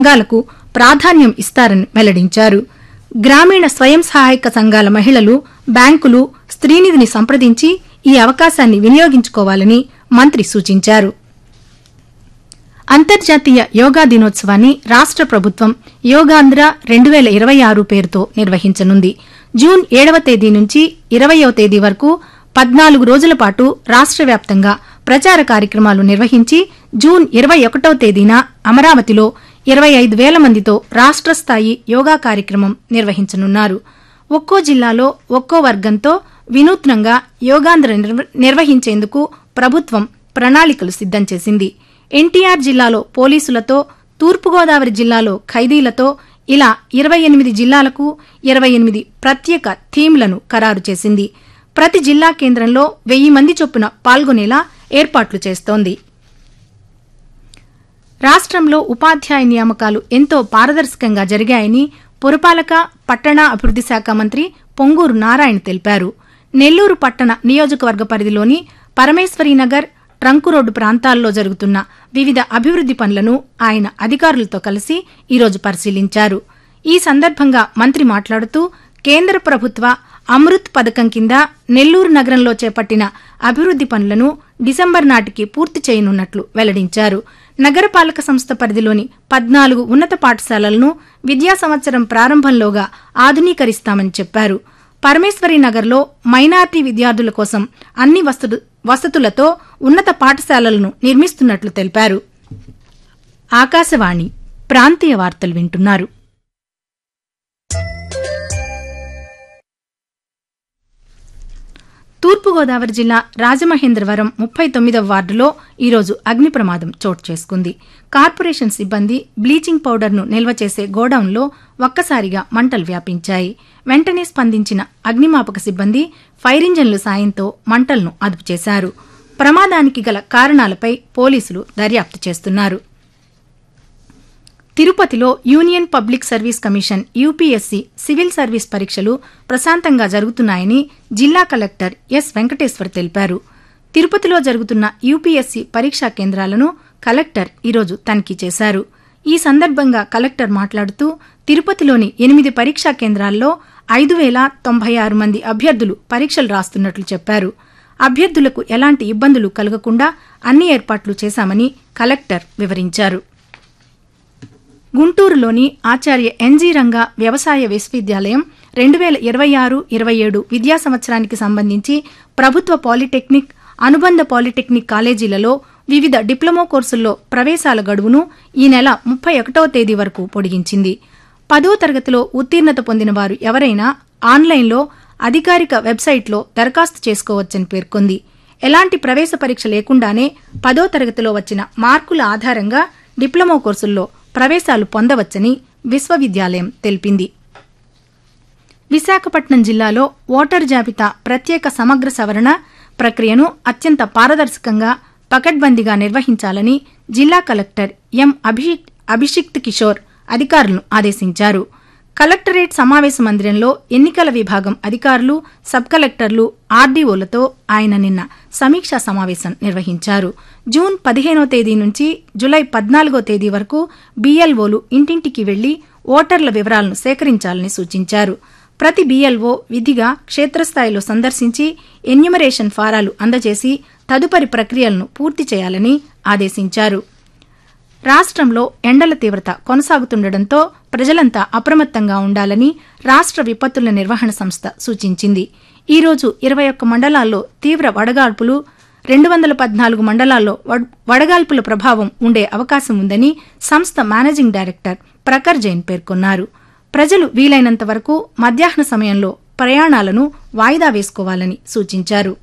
సంఘాలకు ప్రాధాన్యం ఇస్తారని వెల్లడించారు గ్రామీణ స్వయం సహాయక సంఘాల మహిళలు బ్యాంకులు స్త్రీనిధిని సంప్రదించి ఈ అవకాశాన్ని వినియోగించుకోవాలని మంత్రి సూచించారు అంతర్జాతీయ యోగా దినోత్సవాన్ని రాష్ట ప్రభుత్వం యోగాంధ్ర రెండు వేల ఇరవై ఆరు పేరుతో నిర్వహించనుంది జూన్ ఏడవ తేదీ నుంచి ఇరవయవ తేదీ వరకు పద్నాలుగు రోజుల పాటు రాష్ట వ్యాప్తంగా ప్రచార కార్యక్రమాలు నిర్వహించి జూన్ ఇరవై ఒకటవ తేదీన అమరావతిలో ఇరవై ఐదు వేల మందితో రాష్ట స్థాయి యోగా కార్యక్రమం నిర్వహించనున్నారు ఒక్కో జిల్లాలో ఒక్కో వర్గంతో వినూత్నంగా యోగాంధ్ర నిర్వ- నిర్వహించేందుకు ప్రభుత్వం ప్రణాళికలు సిద్దం చేసింది ఎన్టీఆర్ జిల్లాలో పోలీసులతో తూర్పుగోదావరి జిల్లాలో ఖైదీలతో ఇలా ఇరవై ఎనిమిది జిల్లాలకు ఇరవై ఎనిమిది ప్రత్యేక థీమ్లను ఖరారు చేసింది ప్రతి జిల్లా కేంద్రంలో వెయ్యి మంది చొప్పున పాల్గొనేలా ఏర్పాట్లు చేస్తోంది రాష్ట్రంలో ఉపాధ్యాయ నియామకాలు ఎంతో పారదర్శకంగా జరిగాయని పురపాలక పట్టణ అభివృద్ది శాఖ మంత్రి పొంగూరు నారాయణ తెలిపారు నెల్లూరు పట్టణ నియోజకవర్గ పరిధిలోని పరమేశ్వరీనగర్ ట్రంకు రోడ్డు ప్రాంతాల్లో జరుగుతున్న వివిధ అభివృద్ది పనులను ఆయన అధికారులతో కలిసి ఈరోజు పరిశీలించారు ఈ సందర్భంగా మంత్రి మాట్లాడుతూ కేంద్ర ప్రభుత్వ అమృత్ పథకం కింద నెల్లూరు నగరంలో చేపట్టిన అభివృద్ది పనులను డిసెంబర్ నాటికి పూర్తి చేయనున్నట్లు వెల్లడించారు నగరపాలక సంస్థ పరిధిలోని పద్నాలుగు ఉన్నత పాఠశాలలను విద్యా సంవత్సరం ప్రారంభంలోగా ఆధునీకరిస్తామని చెప్పారు పరమేశ్వరి నగర్లో మైనార్టీ విద్యార్థుల కోసం అన్ని వసతు వసతులతో ఉన్నత పాఠశాలలను నిర్మిస్తున్నట్లు తెలిపారు ఆకాశవాణి ప్రాంతీయ వార్తలు వింటున్నారు తూర్పుగోదావరి జిల్లా రాజమహేంద్రవరం ముప్పై తొమ్మిదవ వార్డులో ఈరోజు అగ్ని ప్రమాదం చోటు చేసుకుంది కార్పొరేషన్ సిబ్బంది బ్లీచింగ్ పౌడర్ను నిల్వ చేసే గోడౌన్లో ఒక్కసారిగా మంటలు వ్యాపించాయి వెంటనే స్పందించిన అగ్నిమాపక సిబ్బంది ఫైర్ ఇంజన్ల సాయంతో మంటలను అదుపు చేశారు ప్రమాదానికి గల కారణాలపై పోలీసులు దర్యాప్తు చేస్తున్నారు తిరుపతిలో union public service commission UPSC civil service పరీక్షలు ప్రశాంతంగా జరుగుతున్నాయని జిల్లా కలెక్టర్ ఎస్ వెంకటేశ్వర్ తెలిపారు తిరుపతిలో జరుగుతున్న యూపీఎస్సీ పరీక్షా కేంద్రాలను కలెక్టర్ ఈరోజు తనిఖీ చేశారు ఈ సందర్భంగా కలెక్టర్ మాట్లాడుతూ తిరుపతిలోని ఎనిమిది పరీక్షా కేంద్రాల్లో ఐదు వేల తొంభై ఆరు మంది అభ్యర్థులు పరీక్షలు రాస్తున్నట్లు చెప్పారు అభ్యర్థులకు ఎలాంటి ఇబ్బందులు కలగకుండా అన్ని ఏర్పాట్లు చేశామని కలెక్టర్ వివరించారు గుంటూరులోని ఆచార్య ఎన్జీ రంగా వ్యవసాయ విశ్వవిద్యాలయం రెండు వేల ఇరవై ఆరు ఇరవై ఏడు విద్యా సంవత్సరానికి సంబంధించి ప్రభుత్వ పాలిటెక్నిక్ అనుబంధ పాలిటెక్నిక్ కాలేజీలలో వివిధ డిప్లొమా కోర్సుల్లో ప్రవేశాల గడువును ఈ నెల ముప్పై ఒకటవ తేదీ వరకు పొడిగించింది పదో తరగతిలో ఉత్తీర్ణత పొందిన వారు ఎవరైనా ఆన్లైన్లో అధికారిక వెబ్సైట్లో దరఖాస్తు చేసుకోవచ్చని పేర్కొంది ఎలాంటి ప్రవేశ పరీక్ష లేకుండానే పదో తరగతిలో వచ్చిన మార్కుల ఆధారంగా డిప్లొమా కోర్సుల్లో ప్రవేశాలు పొందవచ్చని విశ్వవిద్యాలయం తెలిపింది విశాఖపట్నం జిల్లాలో ఓటర్ జాబితా ప్రత్యేక సమగ్ర సవరణ ప్రక్రియను అత్యంత పారదర్శకంగా పకడ్బందీగా నిర్వహించాలని జిల్లా కలెక్టర్ ఎం అభిషిక్ అభిషిక్త్ కిషోర్ అధికారులను ఆదేశించారు కలెక్టరేట్ సమావేశ మందిరంలో ఎన్నికల విభాగం అధికారులు సబ్ కలెక్టర్లు ఆర్డీఓలతో ఆయన నిన్న సమీక్షా సమావేశం నిర్వహించారు జూన్ పదిహేనో తేదీ నుంచి జులై పద్నాలుగో తేదీ వరకు బీఎల్ఓలు ఇంటింటికి వెళ్లి ఓటర్ల వివరాలను సేకరించాలని సూచించారు ప్రతి బీఎల్ఓ విధిగా క్షేత్రస్థాయిలో సందర్శించి ఎన్యుమరేషన్ ఫారాలు అందజేసి తదుపరి ప్రక్రియలను పూర్తి చేయాలని ఆదేశించారు రాష్ట్రంలో ఎండల తీవ్రత కొనసాగుతుండటంతో ప్రజలంతా అప్రమత్తంగా ఉండాలని రాష్ట్ర విపత్తుల నిర్వహణ సంస్థ సూచించింది ఈ రోజు ఇరవై ఒక్క మండలాల్లో తీవ్ర వడగాల్పులు రెండు వందల పద్నాలుగు మండలాల్లో వడ్- వడగాల్పుల ప్రభావం ఉండే అవకాశం ఉందని సంస్థ మేనేజింగ్ డైరెక్టర్ ప్రఖర్ జైన్ పేర్కొన్నారు ప్రజలు వీలైనంత వరకు మధ్యాహ్న సమయంలో ప్రయాణాలను వాయిదా వేసుకోవాలని సూచించారు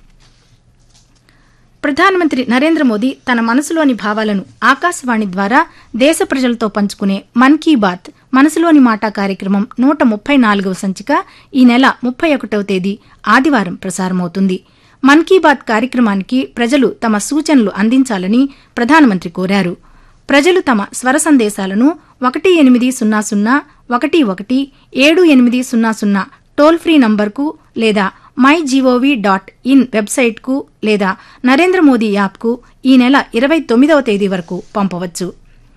ప్రధానమంత్రి నరేంద్ర మోదీ తన మనసులోని భావాలను ఆకాశవాణి ద్వారా దేశ ప్రజలతో పంచుకునే మన్ కీ బాత్ మనసులోని మాట కార్యక్రమం నూట ముప్పై నాలుగవ సంచిక ఈ నెల ముప్పై ఒకటవ తేదీ ఆదివారం ప్రసారమవుతుంది మన్ కీ బాత్ కార్యక్రమానికి ప్రజలు తమ సూచనలు అందించాలని ప్రధానమంత్రి కోరారు ప్రజలు తమ స్వర సందేశాలను ఒకటి ఎనిమిది సున్నా సున్నా ఒకటి ఒకటి ఏడు ఎనిమిది సున్నా సున్నా టోల్ ఫ్రీ నంబర్కు లేదా మై జీఓవీ డాట్ ఇన్ వెబ్సైట్కు లేదా నరేంద్ర మోదీ యాప్కు ఈ నెల ఇరవై తొమ్మిదవ తేదీ వరకు పంపవచ్చు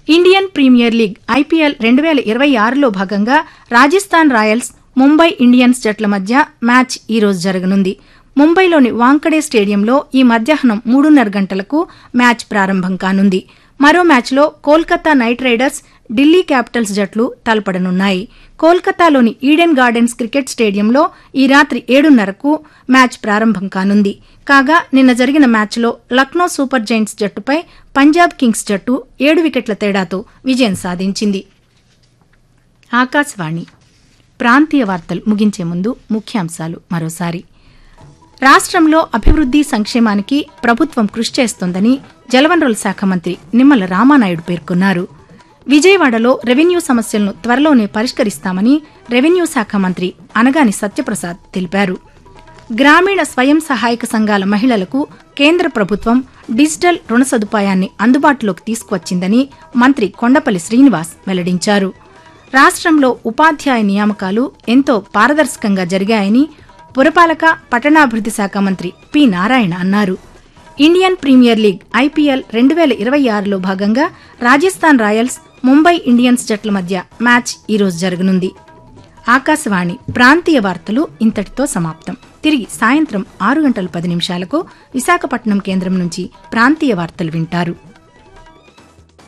ఇండియన్ ప్రీమియర్ లీగ్ ఐపీఎల్ రెండు వేల ఇరవై ఆరులో భాగంగా రాజస్థాన్ రాయల్స్ ముంబై ఇండియన్స్ జట్ల మధ్య మ్యాచ్ ఈ రోజు జరగనుంది ముంబైలోని వాంకడే స్టేడియంలో ఈ మధ్యాహ్నం మూడున్నర గంటలకు మ్యాచ్ ప్రారంభం కానుంది మరో మ్యాచ్లో Kolkata knight riders Delhi capitals జట్లు తలపడనున్నాయి కోల్కతాలోని ఈడెన్ గార్డెన్స్ క్రికెట్ స్టేడియంలో ఈ రాత్రి ఏడున్నరకు మ్యాచ్ ప్రారంభం కానుంది కాగా నిన్న జరిగిన మ్యాచ్లో లక్నో సూపర్ జైంట్స్ జట్టుపై పంజాబ్ కింగ్స్ జట్టు ఏడు వికెట్ల తేడాతో విజయం సాధించింది ఆకాశవాణి ప్రాంతీయ వార్తలు ముగించే ముందు ముఖ్యాంశాలు మరోసారి రాష్ట్రంలో అభివృద్ది సంక్షేమానికి ప్రభుత్వం కృషి చేస్తోందని జలవనరుల శాఖ మంత్రి నిమ్మల రామానాయుడు పేర్కొన్నారు విజయవాడలో రెవెన్యూ సమస్యలను త్వరలోనే పరిష్కరిస్తామని రెవెన్యూ శాఖ మంత్రి అనగాని సత్యప్రసాద్ తెలిపారు గ్రామీణ స్వయం సహాయక సంఘాల మహిళలకు కేంద్ర ప్రభుత్వం డిజిటల్ రుణ సదుపాయాన్ని అందుబాటులోకి తీసుకువచ్చిందని మంత్రి కొండపల్లి శ్రీనివాస్ వెల్లడించారు రాష్ట్రంలో ఉపాధ్యాయ నియామకాలు ఎంతో పారదర్శకంగా జరిగాయని పురపాలక పట్టణాభివృద్ది శాఖ మంత్రి పి నారాయణ అన్నారు ఇండియన్ ప్రీమియర్ లీగ్ ఐపీఎల్ రెండు వేల ఇరవై ఆరులో భాగంగా రాజస్థాన్ రాయల్స్ ముంబై ఇండియన్స్ జట్ల మధ్య మ్యాచ్ ఈరోజు జరగనుంది ఆకాశవాణి ప్రాంతీయ వార్తలు ఇంతటితో సమాప్తం తిరిగి సాయంత్రం ఆరు గంటల పది నిమిషాలకు విశాఖపట్నం కేంద్రం నుంచి ప్రాంతీయ వార్తలు వింటారు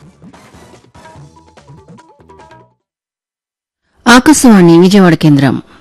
ఆకాశవాణి విజయవాడ కేంద్రం